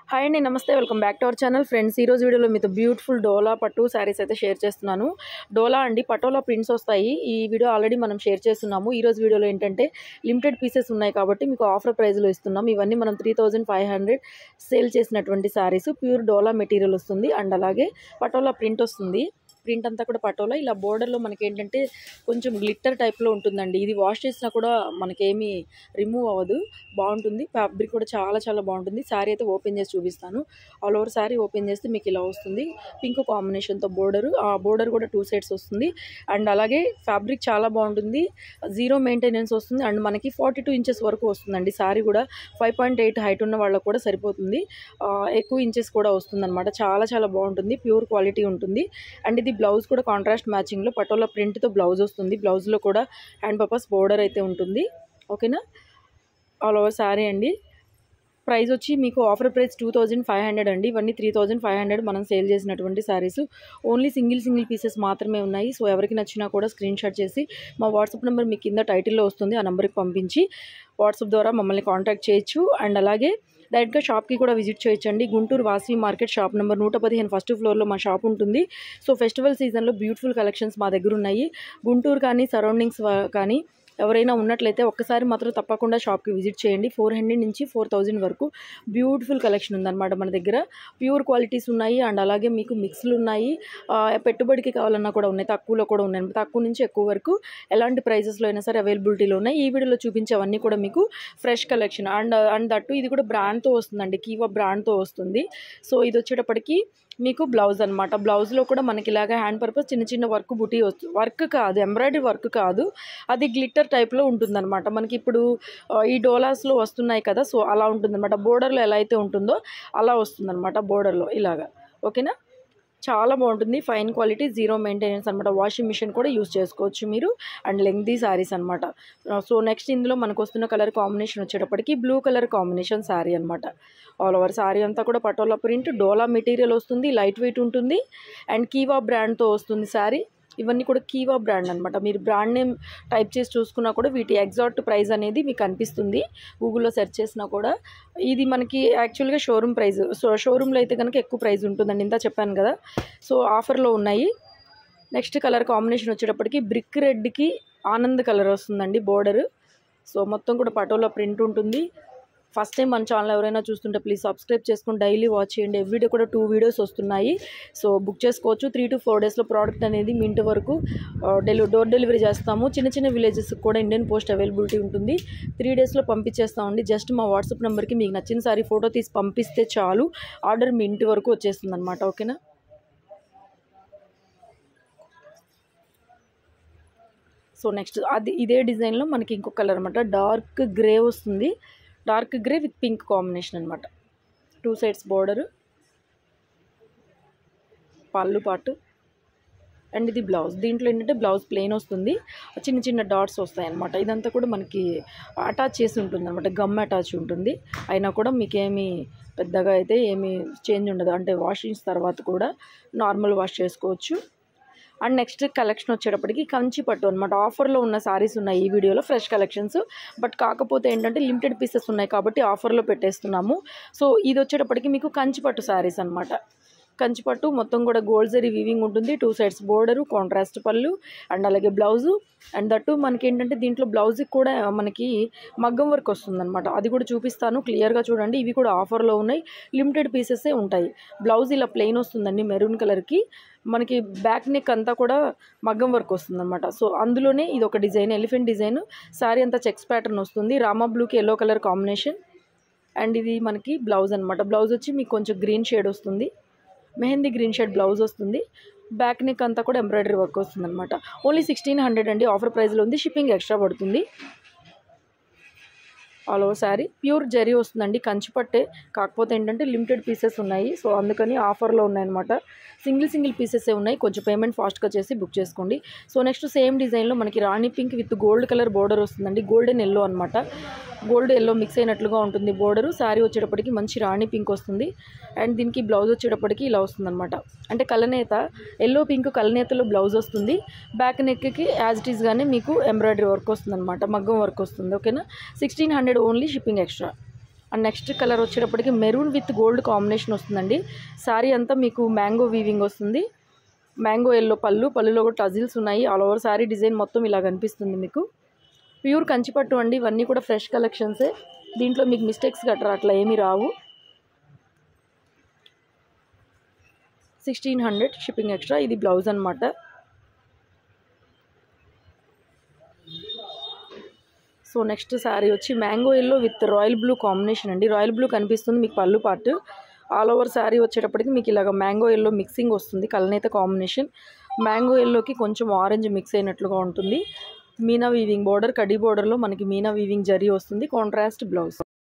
hi అండి నమస్తే welcome back to our channel friends ఈ రోజు వీడియోలో మీతో బ్యూటిఫుల్ డోలా పట్టు శారీస్ అయితే షేర్ చేస్తున్నాను డోలా అండి పటోలా ప్రింట్స్ వస్తాయి ఈ వీడియో ఆల్రెడీ మనం షేర్ చేస్తున్నాము ఈ రోజు వీడియోలో ఏంటంటే లిమిటెడ్ పీసెస్ ఉన్నాయి కాబట్టి మీకు ఆఫర్ ప్రైస్లో ఇస్తున్నాం ఇవన్నీ మనం three thousand five hundred sale చేసినటువంటి శారీస్ ప్యూర్ డోలా మెటీరియల్ వస్తుంది అండ్ అలాగే పటోలా ప్రింట్ వస్తుంది ప్రింట్ అంతా కూడా పటోలా ఇలా బోర్డర్లో మనకి ఏంటంటే కొంచెం గ్లిట్టర్ టైప్లో ఉంటుందండి ఇది వాష్ చేసినా కూడా మనకేమీ రిమూవ్ అవ్వదు బాగుంటుంది ఫ్యాబ్రిక్ కూడా చాలా చాలా బాగుంటుంది శారీ అయితే ఓపెన్ చేసి చూపిస్తాను ఆల్ ఓవర్ శారీ ఓపెన్ చేస్తే మీకు ఇలా వస్తుంది పింక్ కాంబినేషన్తో బోర్డర్ ఆ బోర్డర్ కూడా టూ సైడ్స్ వస్తుంది అండ్ అలాగే ఫ్యాబ్రిక్ చాలా బాగుంటుంది జీరో మెయింటెనెన్స్ వస్తుంది అండ్ మనకి ఫార్టీ టూ ఇంచెస్ వరకు వస్తుందండి శారీ కూడా ఫైవ్ పాయింట్ ఎయిట్ హైట్ ఉన్న వాళ్ళకు కూడా సరిపోతుంది ఆ, ఎక్కువ ఇంచెస్ కూడా వస్తుంది అనమాట చాలా చాలా బాగుంటుంది ప్యూర్ క్వాలిటీ ఉంటుంది అండ్ ఇది బ్లౌజ్ కూడా కాంట్రాస్ట్ మ్యాచింగ్లో పటోలా ప్రింట్తో బ్లౌజ్ వస్తుంది బ్లౌజ్లో కూడా హ్యాండ్ పర్పస్ బోర్డర్ అయితే ఉంటుంది ఓకేనా ఆల్ ఓవర్ శారీ అండి ప్రైస్ వచ్చి మీకు offer price two thousand five hundred అండి ఇవన్నీ త్రీ థౌజండ్ ఫైవ్ హండ్రెడ్ మనం సేల్ చేసినటువంటి saris only single single pieces మాత్రమే ఉన్నాయి సో ఎవరికి నచ్చినా కూడా స్క్రీన్ షాట్ చేసి మా వాట్సాప్ నెంబర్ మీ కింద టైటిల్లో వస్తుంది ఆ నెంబర్కి పంపించి వాట్సాప్ ద్వారా మమ్మల్ని కాంటాక్ట్ చేయొచ్చు అండ్ అలాగే డైరెక్ట్గా షాప్కి కూడా విజిట్ చేయొచ్చండి Guntur Vasavi market shop number నూట పదిహేను ఫస్ట్ ఫ్లోర్లో మా షాప్ ఉంటుంది సో ఫెస్టివల్ సీజన్లో బ్యూటిఫుల్ కలెక్షన్స్ మా దగ్గర ఉన్నాయి గుంటూరు కానీ సరౌండింగ్స్ కానీ ఎవరైనా ఉన్నట్లయితే ఒక్కసారి మాత్రం తప్పకుండా షాప్కి విజిట్ చేయండి ఫోర్ హండ్రెడ్ నుంచి ఫోర్ థౌజండ్ వరకు బ్యూటిఫుల్ కలెక్షన్ ఉందన్నమాట మన దగ్గర ప్యూర్ క్వాలిటీస్ ఉన్నాయి అండ్ అలాగే మీకు మిక్స్లు ఉన్నాయి ఆ, పెట్టుబడికి కావాలన్నా కూడా ఉన్నాయి తక్కువలో కూడా ఉన్నాయి తక్కువ నుంచి ఎక్కువ వరకు ఎలాంటి ప్రైజెస్లో అయినా సరే అవైలబిలిటీలో ఉన్నాయి ఈ వీడియోలో చూపించేవన్నీ కూడా మీకు fresh collection and and that ఇది కూడా బ్రాండ్తో వస్తుందండి కీవా బ్రాండ్తో వస్తుంది సో ఇది వచ్చేటప్పటికి మీకు బ్లౌజ్ అనమాట బ్లౌజ్లో కూడా మనకి ఇలాగ హ్యాండ్ పర్పస్ చిన్న చిన్న వర్క్ బుటీ వస్తుంది వర్క్ కాదు ఎంబ్రాయిడరీ వర్క్ కాదు అది గ్లిట్టర్ టైప్లో ఉంటుందన్నమాట మనకి ఇప్పుడు ఆ, ఈ డోలాస్లో వస్తున్నాయి కదా సో అలా ఉంటుందన్నమాట బోర్డర్లో ఎలా అయితే ఉంటుందో అలా వస్తుందన్నమాట బోర్డర్లో ఇలాగా ఓకేనా చాలా బాగుంటుంది ఫైన్ క్వాలిటీ జీరో మెయింటెనెన్స్ అనమాట వాషింగ్ మిషన్ కూడా యూస్ చేసుకోవచ్చు మీరు అండ్ లెంగ్దీ శారీస్ అనమాట సో నెక్స్ట్ ఇందులో మనకు వస్తున్న కలర్ కాంబినేషన్ వచ్చేటప్పటికి బ్లూ కలర్ కాంబినేషన్ శారీ అనమాట ఆల్ ఓవర్ శారీ అంతా కూడా పటోలా ప్రింట్ డోలా మెటీరియల్ వస్తుంది లైట్ వెయిట్ ఉంటుంది అండ్ కీవా బ్రాండ్తో వస్తుంది శారీ ఇవన్నీ కూడా కీవా బ్రాండ్ అనమాట మీరు బ్రాండ్ నేమ్ టైప్ చేసి చూసుకున్నా కూడా వీటి ఎగ్జాక్ట్ ప్రైస్ అనేది మీకు కనిపిస్తుంది గూగుల్లో సెర్చ్ చేసినా కూడా ఇది మనకి యాక్చువల్గా షోరూమ్ ప్రైస్ సో షోరూంలో అయితే కనుక ఎక్కువ ప్రైస్ ఉంటుందండి ఇంత చెప్పాను కదా సో ఆఫర్లో ఉన్నాయి నెక్స్ట్ కలర్ కాంబినేషన్ వచ్చేటప్పటికి బ్రిక్ రెడ్కి ఆనంద్ కలర్ వస్తుందండి బోర్డర్ సో మొత్తం కూడా పటోలా ప్రింట్ ఉంటుంది ఫస్ట్ టైం మన ఛానల్ ఎవరైనా చూస్తుంటే ప్లీజ్ సబ్స్క్రైబ్ చేసుకుని డైలీ వాచ్ చేయండి ఎవ్రీడే కూడా టూ వీడియోస్ వస్తున్నాయి సో బుక్ చేసుకోవచ్చు త్రీ టు ఫోర్ డేస్లో ప్రోడక్ట్ అనేది మీ ఇంటి వరకు డెలి డోర్ డెలివరీ చేస్తాము చిన్న చిన్న విలేజెస్కి కూడా ఇండియన్ పోస్ట్ అవైలబిలిటీ ఉంటుంది త్రీ డేస్లో పంపించేస్తామండి జస్ట్ మా వాట్సాప్ నెంబర్కి మీకు నచ్చిన సారీ ఫోటో తీసి పంపిస్తే చాలు ఆర్డర్ మీ ఇంటి వరకు వచ్చేస్తుంది అనమాట ఓకేనా సో నెక్స్ట్ అది ఇదే డిజైన్లో మనకి ఇంకొక కలర్ అనమాట డార్క్ గ్రే వస్తుంది dark grey with pink combination అనమాట టూ సైడ్స్ బోర్డర్ పళ్ళు పాటు అండ్ ఇది బ్లౌజ్ దీంట్లో ఏంటంటే బ్లౌజ్ ప్లెయిన్ వస్తుంది చిన్న చిన్న డాట్స్ వస్తాయి అనమాట ఇదంతా కూడా మనకి అటాచ్ చేసి ఉంటుంది అనమాట గమ్ అటాచ్ ఉంటుంది అయినా కూడా మీకేమీ పెద్దగా అయితే ఏమీ చేంజ్ ఉండదు అంటే వాషింగ్స్ తర్వాత కూడా నార్మల్ వాష్ చేసుకోవచ్చు అండ్ నెక్స్ట్ కలెక్షన్ వచ్చేటప్పటికి కంచి పట్టు అనమాట ఆఫర్లో ఉన్న సారీస్ ఉన్నాయి ఈ వీడియోలో ఫ్రెష్ కలెక్షన్స్ బట్ కాకపోతే ఏంటంటే లిమిటెడ్ పీసెస్ ఉన్నాయి కాబట్టి ఆఫర్లో పెట్టేస్తున్నాము సో ఇది వచ్చేటప్పటికి మీకు కంచి పట్టు సారీస్ అనమాట కంచి పట్టు మొత్తం కూడా గోల్డ్ జరీ వీవింగ్ ఉంటుంది టూ సైడ్స్ బోర్డరు కాంట్రాస్ట్ పళ్ళు అండ్ అలాగే బ్లౌజు అండ్ దట్టు మనకి ఏంటంటే దీంట్లో బ్లౌజ్కి కూడా మనకి మగ్గం వర్క్ వస్తుందన్నమాట అది కూడా చూపిస్తాను క్లియర్గా చూడండి ఇవి కూడా ఆఫర్లో ఉన్నాయి లిమిటెడ్ పీసెసే ఉంటాయి బ్లౌజ్ ఇలా ప్లెయిన్ వస్తుందండి మెరూన్ కలర్కి మనకి బ్యాక్ నెక్ అంతా కూడా మగ్గం వర్క్ వస్తుందన్నమాట సో అందులోనే ఇది ఒక డిజైన్ ఎలిఫెంట్ డిజైన్ శారీ అంతా చెక్స్ ప్యాటర్న్ వస్తుంది రామా బ్లూకి ఎల్లో కలర్ కాంబినేషన్ అండ్ ఇది మనకి బ్లౌజ్ అనమాట బ్లౌజ్ వచ్చి మీకు కొంచెం గ్రీన్ షేడ్ వస్తుంది మెహందీ గ్రీన్ షేడ్ బ్లౌజ్ వస్తుంది బ్యాక్ నెక్ అంతా కూడా ఎంబ్రాయిడరీ వర్క్ వస్తుంది అనమాట ఓన్లీ సిక్స్టీన్ హండ్రెడ్ అండి ఆఫర్ ప్రైస్లో ఉంది షిప్పింగ్ ఎక్స్ట్రా పడుతుంది all over sari pure zari వస్తుందండి కంచి పట్టే కాకపోతే ఏంటంటే లిమిటెడ్ పీసెస్ ఉన్నాయి సో అందుకని ఆఫర్లో ఉన్నాయన్నమాట సింగిల్ సింగిల్ పీసెసే ఉన్నాయి కొంచెం పేమెంట్ ఫాస్ట్గా చేసి బుక్ చేసుకోండి సో నెక్స్ట్ సేమ్ డిజైన్లో మనకి rani pink with gold colour border వస్తుందండి గోల్డెన్ ఎల్లో అనమాట గోల్డ్ ఎల్లో మిక్స్ అయినట్లుగా ఉంటుంది బోర్డరు శారీ వచ్చేటప్పటికి మంచి రాణి పింక్ వస్తుంది అండ్ దీనికి బ్లౌజ్ వచ్చేటప్పటికి ఇలా వస్తుందన్నమాట అంటే కలనేత ఎల్లో పింక్ కలనేతలో బ్లౌజ్ వస్తుంది బ్యాక్ నెక్కి యాజ్ ఇట్ ఈస్గానే మీకు ఎంబ్రాయిడరీ వర్క్ వస్తుంది అనమాట మగ్గం వర్క్ వస్తుంది ఓకేనా sixteen hundred only shipping extra and next colour వచ్చేటప్పటికి మెరూన్ విత్ గోల్డ్ కాంబినేషన్ వస్తుందండి శారీ అంతా మీకు మ్యాంగో వీవింగ్ వస్తుంది మ్యాంగో ఎల్లో పళ్ళు పళ్ళులో కూడా టజిల్స్ ఉన్నాయి ఆల్ ఓవర్ శారీ డిజైన్ మొత్తం ఇలా కనిపిస్తుంది మీకు ప్యూర్ కంచిపట్టు అండి ఇవన్నీ కూడా ఫ్రెష్ కలెక్షన్సే దీంట్లో మీకు మిస్టేక్స్ గట్రా అట్లా ఏమీ రావు సిక్స్టీన్ హండ్రెడ్ షిప్పింగ్ ఎక్స్ట్రా ఇది బ్లౌజ్ అనమాట సో నెక్స్ట్ శారీ వచ్చి mango yellow with royal blue combination అండి రాయల్ బ్లూ కనిపిస్తుంది మీకు పళ్ళు పార్ట్ ఆల్ ఓవర్ శారీ వచ్చేటప్పటికి మీకు ఇలాగ మ్యాంగో ఎల్లో మిక్సింగ్ వస్తుంది కలనేత కాంబినేషన్ మ్యాంగో ఎల్లోకి కొంచెం ఆరెంజ్ మిక్స్ అయినట్లుగా ఉంటుంది మీనా వీవింగ్ బోర్డర్ కడీ బోర్డర్లో మనకి మీనా వీవింగ్ జరీ వస్తుంది కాంట్రాస్ట్ బ్లౌజ్